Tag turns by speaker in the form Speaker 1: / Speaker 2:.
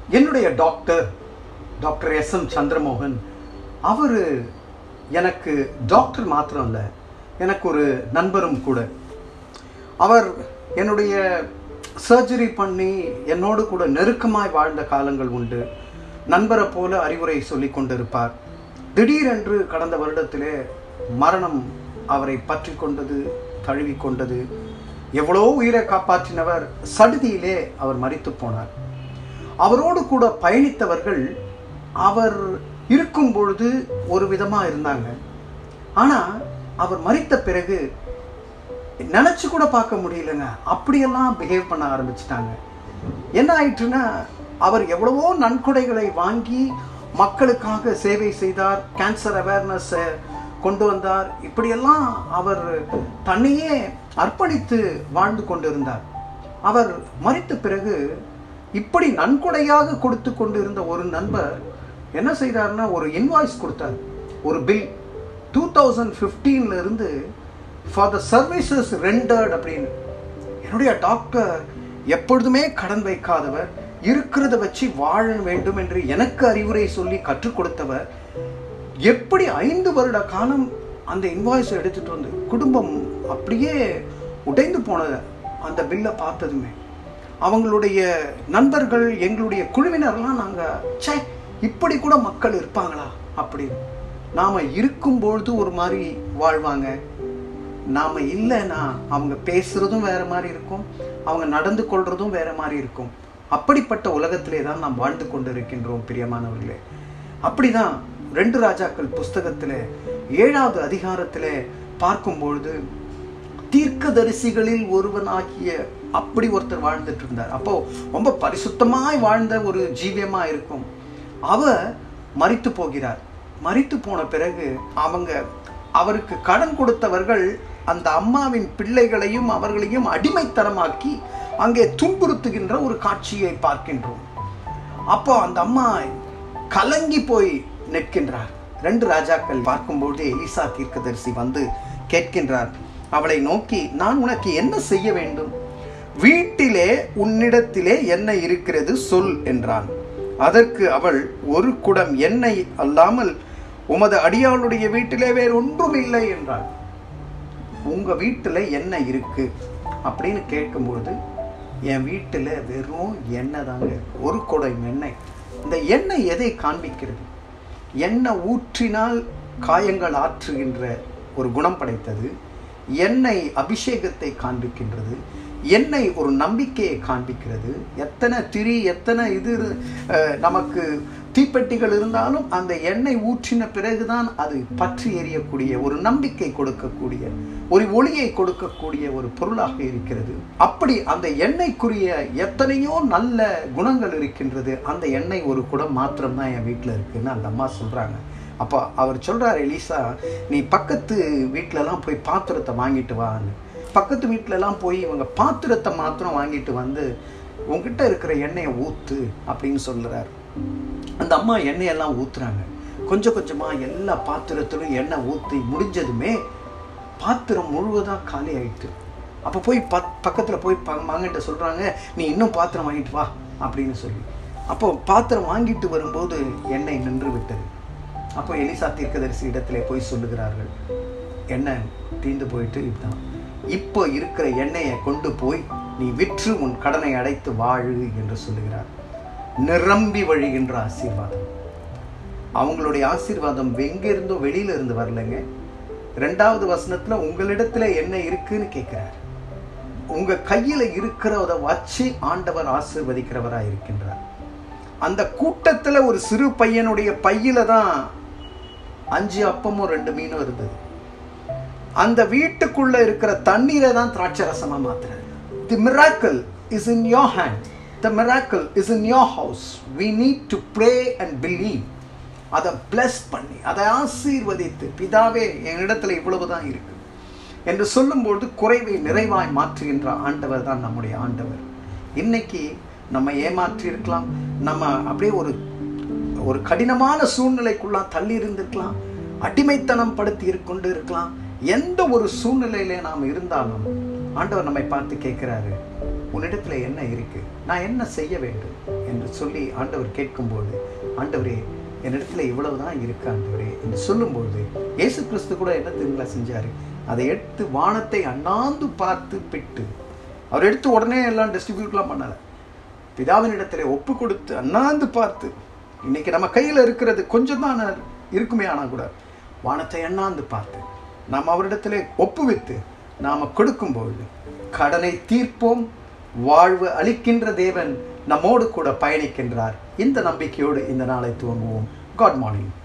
Speaker 1: என்னுடைய doctor doctor S M Chandramohan அவர் எனக்கு டாக்டர் மாத்திரம் இல்லை எனக்கு ஒரு நண்பரும் கூட அவர் என்னுடைய சர்ஜரி பண்ணி என்னோடு கூட நெருக்கமாய் வாழ்ந்த காலங்கள் உண்டு நண்பரை போல அறிவுரை சொல்லி கொண்டிருப்பார் திடீரென்று கடந்த வருடத்திலே மரணம் அவரை பற்றி கொண்டது தழுவி கொண்டது எவ்வளோ உயிரை காப்பாற்றினவர் சடுதியிலே அவர் மரித்து போனார் அவரோடு கூட பயணித்தவர்கள் அவர் இருக்கும் பொழுது ஒரு விதமாக இருந்தாங்க ஆனால் அவர் மரித்த பிறகு நினச்சி கூட பார்க்க முடியலங்க அப்படியெல்லாம் பிஹேவ் பண்ண ஆரம்பிச்சிட்டாங்க என்ன ஆயிற்றுன்னா அவர் எவ்வளவோ நன்கொடைகளை வாங்கி மக்களுக்காக சேவை செய்தார் கேன்சர் அவேர்னஸை கொண்டு வந்தார் இப்படியெல்லாம் அவர் தன்னையே அர்ப்பணித்து வாழ்ந்து கொண்டிருந்தார் அவர் மறித்த பிறகு இப்படி நன்கொடையாக கொடுத்து கொண்டு இருந்த ஒரு நண்பர் என்ன செய்தார்னா ஒரு இன்வாய்ஸ் கொடுத்தார் ஒரு பில் டூ தௌசண்ட் ஃபிஃப்டீன்ல இருந்து ஃபார் த சர்வீசஸ் ரெண்டர்ட் அப்படின்னு என்னுடைய டாக்டர் எப்பொழுதுமே கடன் வைக்காதவர் இருக்கிறத வச்சு வாழ வேண்டும் என்று எனக்கு அறிவுரை சொல்லி கற்றுக் கொடுத்தவர் எப்படி ஐந்து வருட காலம் அந்த இன்வாய்ஸை எடுத்துட்டு வந்து குடும்பம் அப்படியே உடைந்து போனது அந்த பில்லை பார்த்ததுமே அவங்களுடைய நண்பர்கள் எங்களுடைய குழுவினர்லாம் நாங்கள் சே இப்படி கூட மக்கள் இருப்பாங்களா அப்படின்னு நாம் இருக்கும்பொழுது ஒரு மாதிரி வாழ்வாங்க நாம் இல்லைன்னா அவங்க பேசுகிறதும் வேற மாதிரி இருக்கும் அவங்க நடந்து கொள்றதும் வேற மாதிரி இருக்கும் அப்படிப்பட்ட உலகத்திலே தான் நாம் வாழ்ந்து கொண்டு இருக்கின்றோம் பிரியமானவர்களே அப்படிதான் ரெண்டு ராஜாக்கள் புஸ்தகத்தில் ஏழாவது அதிகாரத்தில் பார்க்கும்பொழுது தீர்க்கதரிசிகளில் ஒருவனாகிய அப்படி ஒருத்தர் வாழ்ந்துட்டு இருந்தார் அப்போ ரொம்ப பரிசுத்தமாய் வாழ்ந்த ஒரு ஜீவியமா இருக்கும் அவ மறித்து போகிறார் மறித்து போன பிறகு அவங்க அவருக்கு கடன் கொடுத்தவர்கள் அந்த அம்மாவின் பிள்ளைகளையும் அவர்களையும் அடிமைத்தனமாக்கி அங்கே துன்புறுத்துகின்ற ஒரு காட்சியை பார்க்கின்றோம் அப்போ அந்த அம்மா கலங்கி போய் நிற்கின்றார் ரெண்டு ராஜாக்கள் பார்க்கும்போது எலிசா தீர்க்கதரிசி வந்து கேட்கின்றார் அவளை நோக்கி நான் உனக்கு என்ன செய்ய வேண்டும் வீட்டிலே உன்னிடத்திலே என்ன இருக்கிறது சொல் என்றான் அதற்கு அவள் ஒரு குடம் எண்ணெய் அல்லாமல் உமது அடியாளுடைய வீட்டிலே வேறு ஒன்றும் இல்லை என்றாள் உங்க வீட்டில் என்ன இருக்கு அப்படின்னு கேட்கும்பொழுது என் வீட்டில் வெறும் எண்ணெய் தாங்க இருக்கு ஒரு குடம் எண்ணெய் இந்த எண்ணெய் எதை காண்பிக்கிறது எண்ணெய் ஊற்றினால் காயங்கள் ஆற்றுகின்ற ஒரு குணம் படைத்தது எண்ணெய் அபிஷேகத்தை காண்பிக்கின்றது எண்ணெய் ஒரு நம்பிக்கையை காண்பிக்கிறது எத்தனை திரி எத்தனை இது அஹ், நமக்கு தீப்பெட்டிகள் இருந்தாலும் அந்த எண்ணெய் ஊற்றின பிறகுதான் அது பற்றி எரியக்கூடிய ஒரு நம்பிக்கை கொடுக்கக்கூடிய ஒரு ஒளியை கொடுக்கக்கூடிய ஒரு பொருளாக இருக்கிறது அப்படி அந்த எண்ணெய்க்குரிய எத்தனையோ நல்ல குணங்கள் இருக்கின்றது அந்த எண்ணெய் ஒரு குடம் மாத்திரம்தான் என் வீட்டில் இருக்குன்னு அந்த அம்மா சொல்றாங்க அப்போ அவர் சொல்றார் எலிசா நீ பக்கத்து வீட்டிலலாம் போய் பாத்திரத்தை வாங்கிட்டு வான்னு பக்கத்து வீட்டிலலாம் போய் இவங்க பாத்திரத்தை மாத்திரம் வாங்கிட்டு வந்து உங்ககிட்ட இருக்கிற எண்ணெயை ஊத்து அப்படின்னு சொல்றாரு அந்த அம்மா எண்ணெயெல்லாம் ஊத்துறாங்க கொஞ்சம் கொஞ்சமா எல்லா பாத்திரத்திலும் எண்ணெய் ஊற்றி முடிஞ்சதுமே பாத்திரம் முழுவதாக காலி ஆயிடுது அப்போ போய் பக் பக்கத்தில் போய் ப வாங்கிட்ட சொல்கிறாங்க நீ இன்னும் பாத்திரம் வாங்கிட்டு வா அப்படின்னு சொல்லி அப்போ பாத்திரம் வாங்கிட்டு வரும்போது எண்ணெய் நின்று விட்டது அப்போ எலிசா தீர்க்கதரிசி இடத்திலே போய் சொல்லுகிறார்கள் எண்ணெய் தீந்து போயிட்டு இதுதான் இப்போ இருக்கிற எண்ணெயை கொண்டு போய் நீ விற்று உன் கடனை அடைத்து வாழு என்று சொல்லுகிறார் நிரம்பி வழிகின்ற ஆசீர்வாதம் அவங்களுடைய ஆசீர்வாதம் எங்கிருந்தோ வெளியில இருந்து வரலங்க ரெண்டாவது வசனத்துல உங்களிடத்துல என்ன இருக்குன்னு கேட்கிறார் உங்க கையில இருக்கிறத வச்சு ஆண்டவர் ஆசீர்வதிக்கிறவரா இருக்கின்றார் அந்த கூட்டத்துல ஒரு சிறு பையனுடைய பையில தான் அஞ்சு அப்பமும் ரெண்டு மீனும் இருந்தது அந்த வீட்டுக்குள்ள இருக்கிற தண்ணீரை தான் திராட்சை ரசமா மாத்துறாரு the miracle is in your hand the miracle is in your house we need to pray and believe அதை பிளஸ் பண்ணி அதை ஆசீர்வதித்து பிதாவே என்னிடத்துல இவ்வளவுதான் இருக்கு என்று சொல்லும்போது குறைவை நிறைவாய் மாற்றுகின்ற ஆண்டவர் தான் நம்முடைய ஆண்டவர் இன்னைக்கு நம்ம ஏமாற்றி இருக்கலாம் நம்ம அப்படியே ஒரு ஒரு கடினமான சூழ்நிலைக்குள்ளா தள்ளி இருந்திருக்கலாம் அடிமைத்தனம் படுத்தி கொண்டு இருக்கலாம் எந்த ஒரு சூழ்நிலையில நாம் இருந்தாலும் ஆண்டவர் நம்மை பார்த்து கேட்கிறாரு உன்னிடத்துல என்ன இருக்கு நான் என்ன செய்ய வேண்டும் என்று சொல்லி ஆண்டவர் கேட்கும்போது ஆண்டவரே என்னிடத்துல இவ்வளவுதான் இருக்கு ஆண்டவரே என்று சொல்லும்போது இயேசு கிறிஸ்து கூட என்ன திரும்ப செஞ்சாரு அதை எடுத்து வானத்தை அண்ணாந்து பார்த்து பிட்டு அவர் எடுத்து உடனே எல்லாம் டிஸ்ட்ரிபியூட்லாம் பண்ணலை பிதாவின் இடத்துல ஒப்பு கொடுத்து அண்ணாந்து பார்த்து இன்னைக்கு நம்ம கையில் இருக்கிறது கொஞ்சம் தான் இருக்குமே ஆனால் கூட வானத்தை அண்ணாந்து பார்த்து நாம் அவரிடத்துல ஒப்புவித்து நாம் கொடுக்கும்பொழுது கடனை தீர்ப்போம் வாழ்வு அளிக்கின்ற தேவன் நம்மோடு கூட பயணிக்கின்றார் இந்த நம்பிக்கையோடு இந்த நாளை துவங்குவோம் காட் மார்னிங்